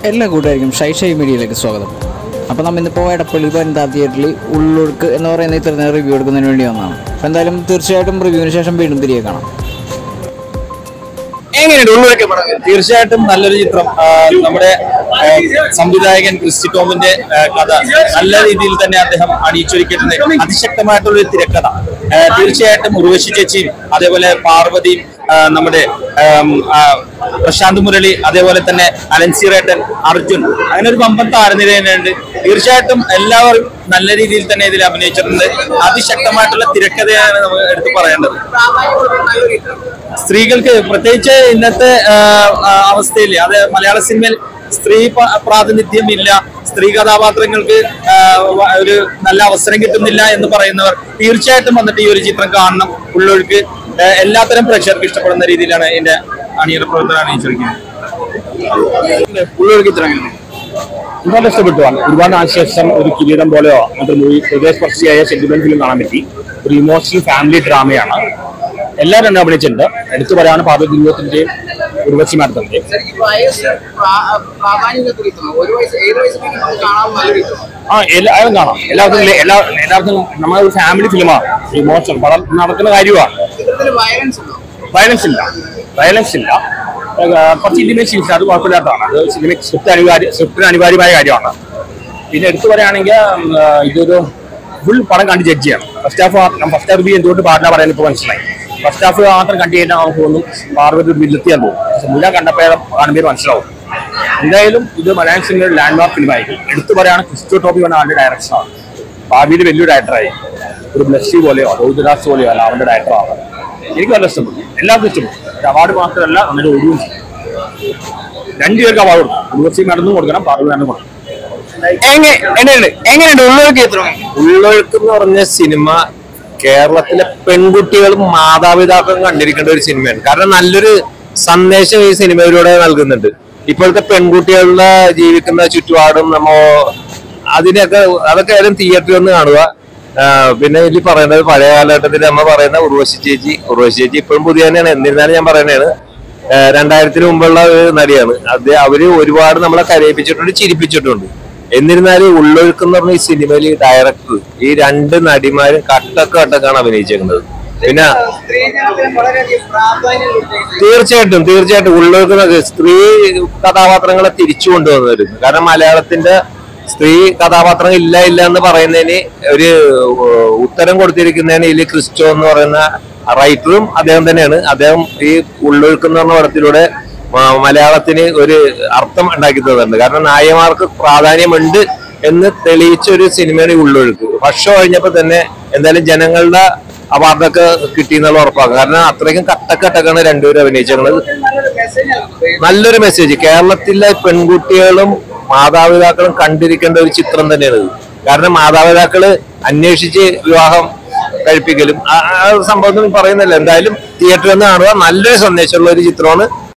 എല്ലാ കൂട്ടുകാർക്കും shy shy മീഡിയയിലേക്ക് സ്വാഗതം അപ്പോൾ നമ്മൾ ഇന്നിപ്പോൾ എടപ്പള്ളി പരുന്താ തിയേറ്ററിൽ ഉള്ളൂർക്ക് എന്ന് പറയുന്ന ഇത്തരം റിവ്യൂ എടുക്കുന്നതിന് വേണ്ടി വന്നതാണ് അപ്പോൾ എന്തായാലും തീർച്ചയായിട്ടും റിവ്യൂവിന് ശേഷം വീണ്ടും തിരികെ കാണാം എങ്ങനെയുണ്ട് ഉള്ളൂരൊക്കെ പടം തീർച്ചയായിട്ടും നല്ലൊരു ചിത്രം ആ, നമ്മുടെ ആ, സംവിധായകൻ ക്രിസ്റ്റി ടോമിന്റെ ആ, കഥ നല്ല രീതിയിൽ തന്നെ അദ്ദേഹം അണിയിച്ചൊരുക്കിയിട്ടുണ്ട് അതിശക്തമായിട്ടുള്ള ഒരു തിരക്കഥ ആ, തീർച്ചയായിട്ടും ഉർവശി ചേച്ചിയും അതേപോലെ പാർവതിയും ആ, നമ്മുടെ ആം, ആ, പ്രശാന്ത് മുരളി അതേപോലെ തന്നെ അലൻസിറേട്ടൻ അർജുൻ അങ്ങനെ ഒരു പമ്പൻ താരനിര തന്നെയുണ്ട് തീർച്ചയായിട്ടും എല്ലാവരും നല്ല രീതിയിൽ തന്നെ ഇതിൽ അഭിനയിച്ചിട്ടുണ്ട് അതിശക്തമായിട്ടുള്ള തിരക്കഥയാണ് നമ്മൾ എടുത്തു പറയേണ്ടത് സ്ത്രീകൾക്ക് പ്രത്യേകിച്ച് ഇന്നത്തെ ആ, ആ, അവസ്ഥയിൽ അത് മലയാള സിനിമയിൽ സ്ത്രീ പ- പ്രാതിനിധ്യം ഇല്ല സ്ത്രീ കഥാപാത്രങ്ങൾക്ക് ആ, വ- ഒരു നല്ല അവസരം കിട്ടുന്നില്ല എന്ന് പറയുന്നവർ തീർച്ചയായിട്ടും വന്നിട്ട് ഈ ഒരു ചിത്രം കാണണം ഉള്ളവർക്ക് ആ, എല്ലാത്തരം പ്രേക്ഷകർക്ക് ഇഷ്ടപ്പെടുന്ന രീതിയിലാണ് എന്റെ അണിയറ പ്രവർത്തനം അണിയിച്ചിരിക്കുന്നത് ഉള്ളവർക്ക് ചിത്രം എങ്ങനെയുണ്ട്? ഒരുപാട് ഇഷ്ടപ്പെട്ടു ഒരുപാട് നാൾ ശേഷം ഒരു കിരീടം പോലെയോ മറ്റൊരു മൂവി ഹൃദയസ്പർശിയായ സെന്റിമെന്റ് ഫിലിം കാണാൻ പറ്റി ഒരു ഇമോഷണൽ ഫാമിലി ഡ്രാമയാണ് എല്ലാവരും എന്നെ അഭിനയിച്ചിട്ടുണ്ട് എടുത്തു പറയാണ് പാർവതി ദുരിതത്തിന്റെയും ഉർവശി മാഡത്തിന്റെ ശരിക്കും വയസ്സ് പ്രാ- പ്രാധാന്യം കുറിക്കുന്നു ഒരു വയസ്സ് ഏത് വയസ്സ് നമുക്ക് കാണാൻ നല്ലൊരു ഇഷ്ടമാണ് ആ എല്ലാവരും കാണാം എല്ലാവർക്കും ഇല്ലേ- എല്ലാ എല്ലാവർക്കും നമ്മുടെ ഒരു ഫാമിലി ഫിലിമാണ് ഇമോഷൻ പടം നടക്കുന്ന കാര്യമാണ് ചിത്രത്തിൽ വയലൻസ് ഉണ്ടോ വയലൻസ് ഇല്ല വയലൻസ് ഇല്ല ഏർ, കുറച്ച് ഇന്റിമേറ്റ് സീൻസ് അത് കുഴപ്പമില്ലാത്തതാണ് അത് സിനിമ സ്ക്രിപ്റ്റ് അനിവാര്യ സ്ക്രിപ്റ്റിന് അനിവാര്യമായ കാര്യമാണ് പിന്നെ എടുത്തു പറയുകയാണെങ്കിൽ ഉം, ആ, ഇതൊരു ഫുൾ പടം കണ്ട് ജഡ്ജ് ചെയ്യണം ഫസ്റ്റ് ഹാഫ് ഫസ്റ്റ് ഹാഫ് എന്തുകൊണ്ട് പാടില്ല പറയാൻ ഇപ്പോൾ മനസ്സിലായി ഫസ്റ്റ് ഹാഫ് മാത്രം കണ്ടു കഴിഞ്ഞാൽ നമുക്ക് തോന്നും പാർവതി ഒരു വില്ലെത്തിയാൻ തോന്നും പക്ഷെ മുഴുവൻ കണ്ടപ്പോൾ കാണുമ്പോൾ മനസ്സിലാവും എന്തായാലും ഇത് മലയാളം സിനിമയുടെ ലാൻഡ് മാർക്ക് ഫിലിമായിരിക്കും എടുത്തു പറയുകയാണ് ക്രിസ്റ്റോ ടോപ്പി എന്ന ആളുടെ ഡയറക്ഷനാണ് ഭാവിയിൽ വലിയൊരു ഡയറക്ടറായി ഒരു ബ്ലസ്സി പോലെയോ റോഹിതദാസ് പോലെയോ അല്ല അവന്റെ ഡയറക്ടറാണ് എനിക്ക് നല്ല ഇഷ്ടപ്പെട്ടു എല്ലാവർക്കും ഇഷ്ടപ്പെട്ടു ഒരു അവാർഡ് മാത്രമല്ല നമ്മുടെ ഒഴിവും രണ്ടുപേർക്ക് അവാർഡ് കൊടുക്കും ഉർവശി നടന്നും കൊടുക്കണം പാർവതി നടന്നും കൊടുക്കണം എങ്ങനെ- എങ്ങനെയുണ്ട് എങ്ങനെയുണ്ട് ഉള്ളവർക്ക് ചിത്രം ഉള്ളൊഴുക്ക് എന്ന് പറഞ്ഞ സിനിമ കേരളത്തിലെ പെൺകുട്ടികളും മാതാപിതാക്കളും കണ്ടിരിക്കേണ്ട ഒരു സിനിമയാണ് കാരണം നല്ലൊരു സന്ദേശം ഈ സിനിമയിലൂടെ നൽകുന്നുണ്ട് ഇപ്പോഴത്തെ പെൺകുട്ടികളുടെ ജീവിക്കുന്ന ചുറ്റുപാടും നമ്മ അതിനൊക്കെ അതൊക്കെ ആയാലും തിയേറ്ററിൽ ഒന്ന് കാണുക ആ, പിന്നെ ഇതിൽ പറയുന്നത് പഴയ കാലഘട്ടത്തിൽ നമ്മ പറയുന്ന ഉർവശി ചേച്ചി ഉർവശി ചേച്ചി ഇപ്പോഴും പുതിയ തന്നെയാണ് എന്നിരുന്നാലും ഞാൻ പറയുന്നതാണ് ഏഹ് രണ്ടായിരത്തിന് മുമ്പുള്ള ഒരു നടിയാണ് അത് അവര് ഒരുപാട് നമ്മളെ കരയിപ്പിച്ചിട്ടുണ്ട് ചിരിപ്പിച്ചിട്ടുണ്ട് എന്നിരുന്നാലും ഉള്ളൊഴുക്ക് എന്ന് പറഞ്ഞ ഈ സിനിമയിൽ ഡയറക്ടർ ഈ രണ്ട് നടിമാരും കട്ടൊക്കെ കട്ടൊക്കെയാണ് അഭിനയിച്ചേക്കുന്നത് പിന്നെ സ്ത്രീജനത്തിന് വളരെയധികം പ്രാധാന്യം കൊടുത്തേക്കുന്നത് തീർച്ചയായിട്ടും തീർച്ചയായിട്ടും ഉള്ളൊഴുക്കുന്നൊക്കെ സ്ത്രീ കഥാപാത്രങ്ങളെ തിരിച്ചു കൊണ്ടുവന്നിരുന്നു കാരണം മലയാളത്തിന്റെ സ്ത്രീ കഥാപാത്രം ഇല്ല ഇല്ല എന്ന് പറയുന്നതിന് ഒരു ഏഹ്, ഉത്തരം കൊടുത്തിരിക്കുന്നതിന് ഇതിൽ ക്രിസ്റ്റോ എന്ന് പറയുന്ന റൈറ്ററും അദ്ദേഹം തന്നെയാണ് അദ്ദേഹം ഈ ഉള്ളൊഴുക്ക് എന്ന് പറഞ്ഞ പടത്തിലൂടെ മ- മലയാളത്തിന് ഒരു അർത്ഥം ഉണ്ടാക്കി തന്നിട്ടുണ്ട് കാരണം നായകന്മാർക്ക് പ്രാധാന്യമുണ്ട് എന്ന് തെളിയിച്ച ഒരു സിനിമയാണ് ഈ ഉള്ളൊഴുക്ക് വർഷം കഴിഞ്ഞപ്പോ തന്നെ എന്തായാലും ജനങ്ങളുടെ അവാർഡൊക്കെ കിട്ടി എന്നുള്ള ഉറപ്പാക്കും കാരണം അത്രയ്ക്കും കട്ടക്കട്ടക്കാണ് രണ്ടുപേരും അഭിനയിച്ചിട്ടുള്ളത് നല്ലൊരു മെസ്സേജ് നൽകുന്നത് നല്ലൊരു മെസ്സേജ് കേരളത്തിലെ പെൺകുട്ടികളും മാതാപിതാക്കളും കണ്ടിരിക്കേണ്ട ഒരു ചിത്രം തന്നെയാണ് ഇത് കാരണം മാതാപിതാക്കള് അന്വേഷിച്ച് വിവാഹം കഴിപ്പിക്കലും ആ ആ ഒരു സംഭവം ഒന്നും പറയുന്നില്ല എന്തായാലും തിയേറ്ററിൽ നിന്ന് കാണുക നല്ലൊരു സന്ദേശമുള്ള ഒരു ചിത്രമാണ്